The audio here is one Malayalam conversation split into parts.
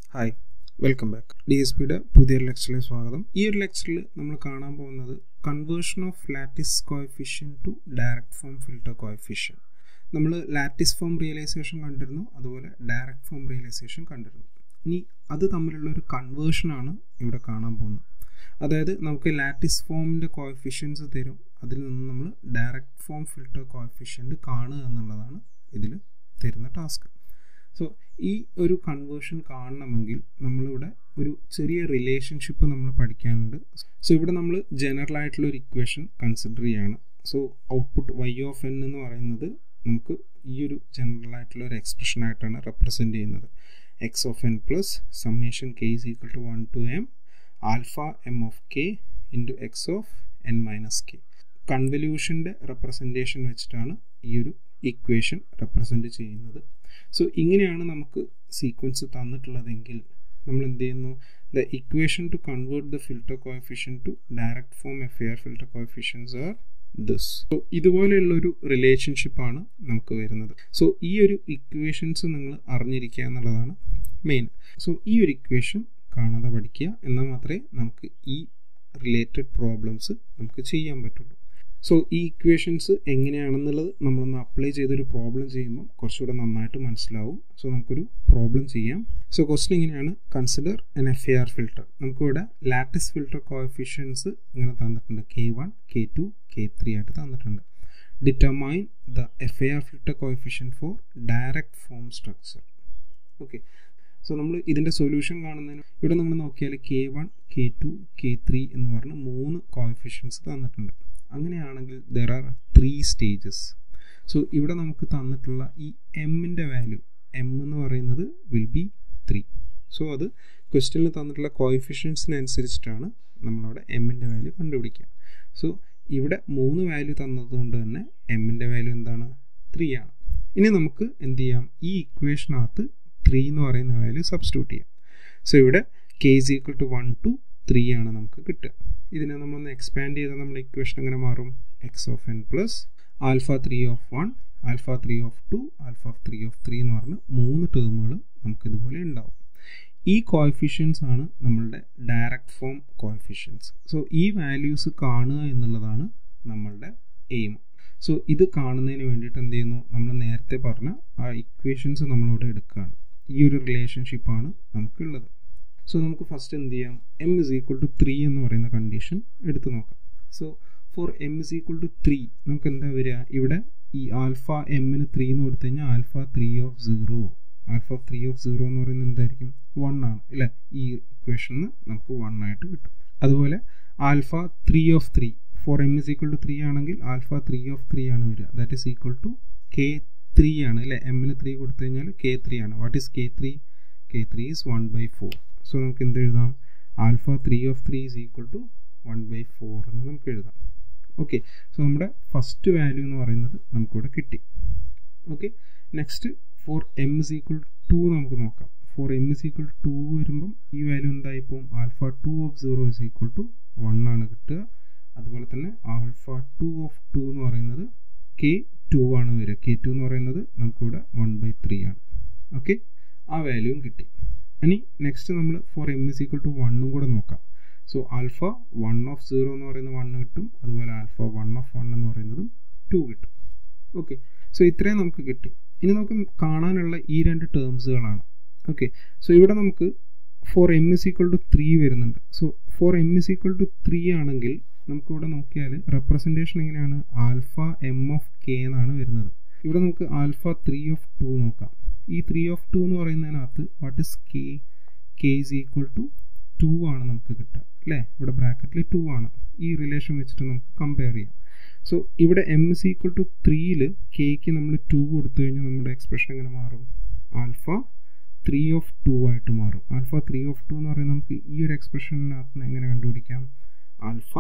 hi welcome back D S പിയുടെ പുതിയൊരു ലെക്ചറിലേക്ക് സ്വാഗതം ഈ ഒരു ലെക്ചറിൽ നമ്മൾ കാണാൻ പോകുന്നത് conversion of lattice coefficient to direct form filter coefficient നമ്മൾ ലാറ്റിസ് ഫോം റിയലൈസേഷൻ കണ്ടിരുന്നു അതുപോലെ ഡയറക്റ്റ് ഫോം റിയലൈസേഷൻ കണ്ടിരുന്നു ഇനി അത് തമ്മിലുള്ള ഒരു കൺവേർഷനാണ് ഇവിടെ കാണാൻ പോകുന്നത് അതായത് നമുക്ക് ലാറ്റിസ് ഫോമിൻ്റെ കോയഫിഷ്യൻസ് തരും അതിൽ നിന്ന് നമ്മൾ ഡയറക്റ്റ് ഫോം ഫിൽട്ടർ കോയഫിഷ്യൻ്റ് കാണുക എന്നുള്ളതാണ് ഇതിൽ തരുന്ന ടാസ്ക് സോ ഈ ഒരു കൺവേർഷൻ കാണണമെങ്കിൽ നമ്മളിവിടെ ഒരു ചെറിയ റിലേഷൻഷിപ്പ് നമ്മൾ പഠിക്കാനുണ്ട് സോ ഇവിടെ നമ്മൾ ജനറൽ ആയിട്ടുള്ള ഒരു ഇക്വേഷൻ കൺസിഡർ ചെയ്യാണ് so output y of n എന്ന് പറയുന്നത് നമുക്ക് ഈ ഒരു ജനറൽ ആയിട്ടുള്ള ഒരു എക്സ്പ്രഷൻ ആയിട്ടാണ് റെപ്രസെൻറ്റ് ചെയ്യുന്നത് x of n plus summation k is equal to one to m alpha m of k into x of n minus k കൺവല്യൂഷൻ്റെ റെപ്രസെൻറ്റേഷൻ വെച്ചിട്ടാണ് ഈ ഒരു ഇക്വേഷൻ റെപ്രസെൻറ്റ് ചെയ്യുന്നത് സോ ഇങ്ങനെയാണ് നമുക്ക് സീക്വൻസ് തന്നിട്ടുള്ളതെങ്കിൽ നമ്മൾ എന്ത് ചെയ്യുന്നു the equation to convert the filter coefficient to direct form F I R filter coefficients are this so ഇതുപോലെയുള്ളൊരു റിലേഷൻഷിപ്പാണ് നമുക്ക് വരുന്നത് സോ ഈ ഒരു ഇക്വേഷൻസ് നിങ്ങൾ അറിഞ്ഞിരിക്കുക എന്നുള്ളതാണ് മെയിൻ സോ ഈ ഒരു ഇക്വേഷൻ കാണാതെ പഠിക്കുക എന്നാൽ മാത്രമേ നമുക്ക് ഈ റിലേറ്റഡ് പ്രോബ്ലംസ് നമുക്ക് ചെയ്യാൻ പറ്റുള്ളൂ സോ ഈ ഇക്വേഷൻസ് എങ്ങനെയാണെന്നുള്ളത് നമ്മളൊന്ന് അപ്ലൈ ചെയ്തൊരു പ്രോബ്ലം ചെയ്യുമ്പോൾ കുറച്ചുകൂടെ നന്നായിട്ട് മനസ്സിലാവും സോ നമുക്കൊരു പ്രോബ്ലം ചെയ്യാം സോ ക്വസ്റ്റൻ ഇങ്ങനെയാണ് consider an F I R filter നമുക്കിവിടെ ലാറ്റിസ് ഫിൽട്ടർ കോഎഫിഷ്യൻസ് ഇങ്ങനെ തന്നിട്ടുണ്ട് k one k two k three ആയിട്ട് തന്നിട്ടുണ്ട് determine the F I R filter coefficient for direct form structure okay so നമ്മൾ ഇതിൻ്റെ സൊല്യൂഷൻ കാണുന്നതിന് ഇവിടെ നമ്മൾ നോക്കിയാൽ k one k two k three എന്ന് പറഞ്ഞ് മൂന്ന് കോഎഫിഷ്യൻസ് തന്നിട്ടുണ്ട് അങ്ങനെയാണെങ്കിൽ there are three stages so ഇവിടെ നമുക്ക് തന്നിട്ടുള്ള ഈ എമ്മിൻ്റെ വാല്യൂ എം എന്ന് പറയുന്നത് വിൽ ബി ത്രീ സോ അത് ക്വസ്റ്റ്യനിൽ തന്നിട്ടുള്ള കോയിഫിഷ്യൻസിനനുസരിച്ചിട്ടാണ് നമ്മളവിടെ എമ്മിൻ്റെ വാല്യൂ കണ്ടുപിടിക്കുക സോ ഇവിടെ മൂന്ന് വാല്യൂ തന്നതുകൊണ്ട് തന്നെ എമ്മിൻ്റെ വാല്യൂ എന്താണ് ത്രീ ആണ് ഇനി നമുക്ക് എന്ത് ചെയ്യാം ഈ ഇക്വേഷനകത്ത് ത്രീ എന്ന് പറയുന്ന വാല്യൂ സബ്സ്റ്റിറ്റ്യൂട്ട് ചെയ്യാം സോ ഇവിടെ k is equal to one two three ആണ് നമുക്ക് കിട്ടുക ഇതിനെ നമ്മളൊന്ന് എക്സ്പാൻഡ് ചെയ്താൽ നമ്മുടെ ഇക്വേഷൻ എങ്ങനെ മാറും x of n plus alpha three of one alpha three of two alpha three of three എന്ന് പറഞ്ഞ് മൂന്ന് ടേമുകൾ നമുക്കിതുപോലെ ഉണ്ടാവും ഈ കോയഫിഷ്യൻസ് ആണ് നമ്മളുടെ ഡയറക്റ്റ് ഫോം കോയഫിഷ്യൻസ് സോ ഈ വാല്യൂസ് കാണുക എന്നുള്ളതാണ് നമ്മളുടെ എയിം സോ ഇത് കാണുന്നതിന് വേണ്ടിയിട്ട് എന്ത് ചെയ്യുന്നു നമ്മൾ നേരത്തെ പറഞ്ഞ ആ ഇക്വേഷൻസ് നമ്മളിവിടെ എടുക്കുകയാണ് ഈ ഒരു റിലേഷൻഷിപ്പാണ് നമുക്കുള്ളത് സോ നമുക്ക് ഫസ്റ്റ് എന്ത് ചെയ്യാം m is equal to three എന്ന് പറയുന്ന കണ്ടീഷൻ എടുത്തു നോക്കാം so for m is equal to three നമുക്ക് എന്താ വരിക ഇവിടെ ഈ ആൽഫ എമ്മിന് ത്രീ എന്ന് കൊടുത്തു കഴിഞ്ഞാൽ alpha three of zero alpha three of zero എന്ന് പറയുന്നത് എന്തായിരിക്കും വൺ ആണ് അല്ലേ ഈ ഇക്വേഷനിൽ നമുക്ക് വൺ ആയിട്ട് കിട്ടും അതുപോലെ alpha three of three for m is equal to three ആണെങ്കിൽ ആൽഫ ത്രീ ഓഫ് ത്രീ ആണ് വരിക that is equal to k three ആണ് അല്ലേ എമ്മിന് ത്രീ കൊടുത്തു കഴിഞ്ഞാൽ കെ ത്രീ ആണ് what is k three k three is one by four so നമുക്ക് എന്ത് എഴുതാം alpha three of three is equal to one by four എന്ന് നമുക്ക് എഴുതാം ഓക്കെ സോ നമ്മുടെ ഫസ്റ്റ് വാല്യൂ എന്ന് പറയുന്നത് നമുക്കിവിടെ കിട്ടി okay next for m is equal to നമുക്ക് നോക്കാം for m is equal to വരുമ്പം ഈ വാല്യൂ എന്തായി പോകും alpha two of zero is equal to one ആണ് കിട്ടുക അതുപോലെ തന്നെ ആൽഫ ടു ഓഫ് ടു എന്ന് പറയുന്നത് കെ ടു ആണ് വരിക കെ ടു എന്ന് പറയുന്നത് നമുക്കിവിടെ വൺ ബൈ ത്രീ ആണ് ഓക്കെ ആ വാല്യൂവും കിട്ടി ഇനി നെക്സ്റ്റ് നമ്മൾ for m is equal to വണ്ണും കൂടെ നോക്കാം so alpha one of zero എന്ന് പറയുന്ന വണ്ണ് കിട്ടും അതുപോലെ ആൽഫ വൺ ഓഫ് വൺ എന്ന് പറയുന്നതും ടു കിട്ടും ഓക്കെ സോ ഇത്രയും നമുക്ക് കിട്ടി ഇനി നമുക്ക് കാണാനുള്ള ഈ രണ്ട് ടേംസുകളാണ് ഓക്കെ സോ ഇവിടെ നമുക്ക് for m is equal to three വരുന്നുണ്ട് so for m is equal to three ആണെങ്കിൽ നമുക്കിവിടെ നോക്കിയാൽ റെപ്രസെൻറ്റേഷൻ എങ്ങനെയാണ് ആൽഫ എം ഓഫ് കെ എന്നാണ് വരുന്നത് ഇവിടെ നമുക്ക് ആൽഫ ത്രീ ഓഫ് ടു നോക്കാം ഈ ത്രീ ഓഫ് ടു എന്ന് പറയുന്നതിനകത്ത് what is k k is equal to two ആണ് നമുക്ക് കിട്ടുക അല്ലേ ഇവിടെ ബ്രാക്കറ്റിൽ ടു ആണ് ഈ റിലേഷൻ വെച്ചിട്ട് നമുക്ക് കമ്പയർ ചെയ്യാം സോ ഇവിടെ എം ഇസ് ഈക്വൽ ടു ത്രീയിൽ കെക്ക് നമ്മൾ ടു കൊടുത്തു കഴിഞ്ഞാൽ നമ്മുടെ എക്സ്പ്രഷൻ എങ്ങനെ മാറും ആൽഫ ത്രീ ഓഫ് ടു ആയിട്ട് മാറും ആൽഫ ത്രീ ഓഫ് ടു എന്ന് പറയുന്നത് നമുക്ക് ഈ ഒരു എക്സ്പ്രഷനകത്ത് നിന്ന് എങ്ങനെ കണ്ടുപിടിക്കാം alpha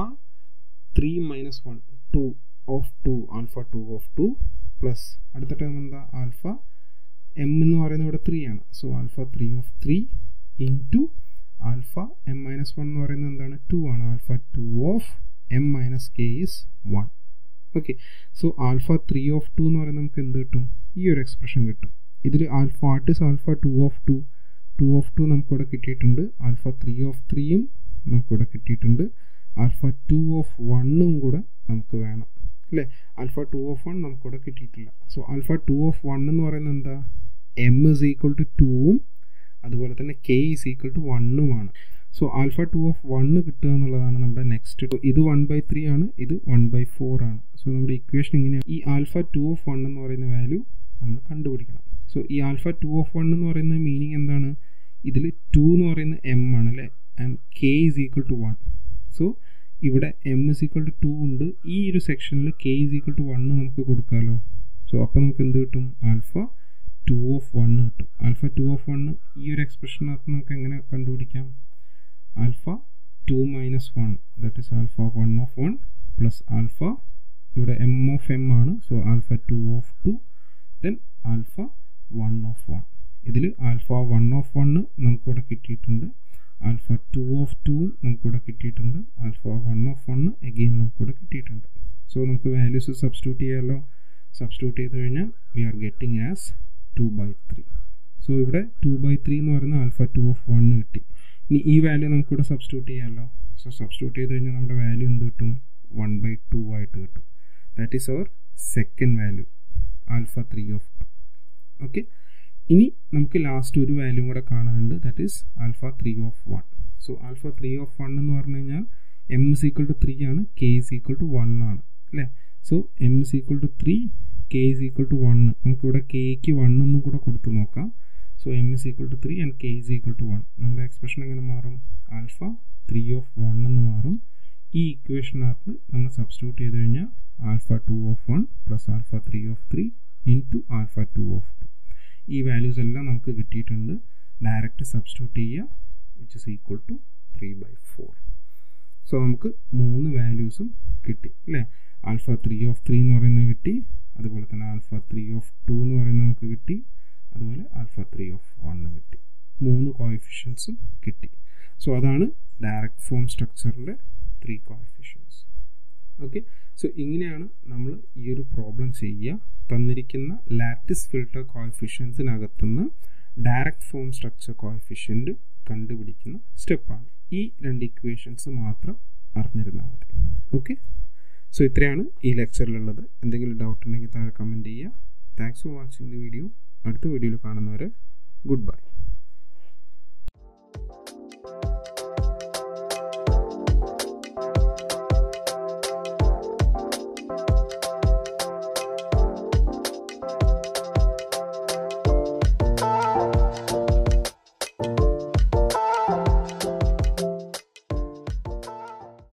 three minus one two of two alpha two of two plus അടുത്ത ടേം എന്താ ആൽഫ എം എന്ന് പറയുന്നത് ഇവിടെ ത്രീ ആണ് so alpha three of three into alpha m minus one എന്ന് പറയുന്നത് എന്താണ് ടു ആണ് alpha two of m minus k is one okay so alpha three of two എന്ന് പറയുന്നത് നമുക്ക് എന്ത് കിട്ടും ഈ ഒരു എക്സ്പ്രഷൻ കിട്ടും ഇതിൽ alpha what is alpha two of two two of two നമുക്കിവിടെ കിട്ടിയിട്ടുണ്ട് ആൽഫ ത്രീ ഓഫ് ത്രീയും നമുക്കിവിടെ കിട്ടിയിട്ടുണ്ട് ആൽഫ ടു ഓഫ് വണ്ണും കൂടെ നമുക്ക് വേണം അല്ലേ ആൽഫ ടു ഓഫ് വൺ നമുക്കിവിടെ കിട്ടിയിട്ടില്ല so alpha two of one എന്ന് പറയുന്നത് എന്താ എം ഇസ് ഈക്വൽ ടു ടൂവും അതുപോലെ തന്നെ കെ ഇസ് ഈക്വൽ ടു വണ്ണുമാണ് so alpha two of one കിട്ടുക എന്നുള്ളതാണ് നമ്മുടെ നെക്സ്റ്റ് ഇത് വൺ ബൈ ത്രീ ആണ് ഇത് വൺ ബൈ ഫോർ ആണ് സോ നമ്മുടെ ഇക്വേഷൻ ഇങ്ങനെയാണ് ഈ ആൽഫ ടു ഓഫ് വൺ എന്ന് പറയുന്ന വാല്യൂ നമ്മൾ കണ്ടുപിടിക്കണം സോ ഈ ആൽഫ ടു ഓഫ് വൺ എന്ന് പറയുന്ന മീനിങ് എന്താണ് ഇതിൽ ടു എന്ന് പറയുന്ന എം ആണ് അല്ലേ and k is equal to one so ഇവിടെ m is equal to two ഉണ്ട് ഈ ഒരു സെക്ഷനിൽ k is equal to one നമുക്ക് കൊടുക്കാമല്ലോ സോ അപ്പോൾ നമുക്ക് എന്ത് കിട്ടും ആൽഫ ടു ഓഫ് വണ്ണ് കിട്ടും ആൽഫ ടു ഓഫ് വണ്ണ് ഈ ഒരു എക്സ്പ്രഷനകത്ത് നമുക്ക് എങ്ങനെ കണ്ടുപിടിക്കാം alpha two minus one that is alpha one of one plus alpha ഇവിടെ എം ഓഫ് എം ആണ് so alpha two of two then alpha one of one ഇതിൽ ആൽഫ വൺ ഓഫ് വണ്ണ് നമുക്കിവിടെ കിട്ടിയിട്ടുണ്ട് ആൽഫ ടു ഓഫ് ടുവും നമുക്കിവിടെ കിട്ടിയിട്ടുണ്ട് alpha one of one again നമുക്കിവിടെ കിട്ടിയിട്ടുണ്ട് സോ നമുക്ക് വാല്യൂസ് സബ്സ്റ്റിറ്റ്യൂട്ട് ചെയ്യാമല്ലോ സബ്സ്റ്റിറ്റ്യൂട്ട് ചെയ്ത് കഴിഞ്ഞാൽ we are getting as two by three so ഇവിടെ ടു ബൈ ത്രീ എന്ന് പറയുന്ന ആൽഫ ടു ഓഫ് വണ്ണ് കിട്ടി ഇനി ഈ വാല്യൂ നമുക്കിവിടെ സബ്സ്റ്റിറ്റ്യൂട്ട് ചെയ്യാമല്ലോ സോ സബ്സ്റ്റിറ്റ്യൂട്ട് ചെയ്ത് കഴിഞ്ഞാൽ നമ്മുടെ വാല്യൂ എന്ത് കിട്ടും വൺ ബൈ ടു ആയിട്ട് കിട്ടും that is our second value alpha three of two okay ഇനി നമുക്ക് ലാസ്റ്റ് ഒരു വാല്യൂ കൂടെ കാണാനുണ്ട് that is alpha three of one so alpha three of one എന്ന് പറഞ്ഞു കഴിഞ്ഞാൽ m is equal to three ആണ് k is equal to one ആണ് അല്ലേ so m is equal to three k is equal to one നമുക്കിവിടെ കെക്ക് വൺ എന്നും കൂടെ കൊടുത്ത് നോക്കാം so m is equal to three and k is equal to one നമ്മുടെ എക്സ്പ്രഷൻ എങ്ങനെ മാറും ആൽഫ ത്രീ ഓഫ് വൺ എന്ന് മാറും ഈ ഇക്വേഷനകത്ത് നമ്മൾ സബ്സ്റ്റിറ്റ്യൂട്ട് ചെയ്ത് കഴിഞ്ഞാൽ alpha two of one plus alpha three of three into alpha two of two ഈ വാല്യൂസ് എല്ലാം നമുക്ക് കിട്ടിയിട്ടുണ്ട് ഡയറക്റ്റ് സബ്സ്റ്റിറ്റ്യൂട്ട് ചെയ്യുക which is equal to three by four so നമുക്ക് മൂന്ന് വാല്യൂസും കിട്ടി അല്ലേ ആൽഫ ത്രീ ഓഫ് ത്രീ എന്ന് പറയുന്നത് കിട്ടി അതുപോലെ തന്നെ ആൽഫ ത്രീ ഓഫ് ടു എന്ന് പറയുന്നത് നമുക്ക് കിട്ടി അതുപോലെ ആൽഫ ത്രീ ഓഫ് വണ്ണും കിട്ടി മൂന്ന് കോയിഫിഷ്യൻസും കിട്ടി സോ അതാണ് ഡയറക്റ്റ് ഫോം സ്ട്രക്ചറിൻ്റെ ത്രീ കോയിഫിഷ്യൻസ് ഓക്കെ സോ ഇങ്ങനെയാണ് നമ്മൾ ഈ ഒരു പ്രോബ്ലം ചെയ്യുക തന്നിരിക്കുന്ന ലാറ്റിസ് ഫിൽട്ടർ കോയിഫിഷ്യൻസിനകത്തുനിന്ന് ഡയറക്റ്റ് ഫോം സ്ട്രക്ചർ കോയിഫിഷ്യൻ്റ് കണ്ടുപിടിക്കുന്ന സ്റ്റെപ്പാണ് ഈ രണ്ട് ഇക്വേഷൻസ് മാത്രം അറിഞ്ഞിരുന്നാൽ മതി ഓക്കെ സോ ഇത്രയാണ് ഈ ലെക്ചറിലുള്ളത് എന്തെങ്കിലും ഡൗട്ട് ഉണ്ടെങ്കിൽ താഴെ കമൻറ്റ് ചെയ്യുക thanks for watching the video അടുത്ത വീഡിയോയിൽ കാണുന്നവരെ ഗുഡ് ബൈ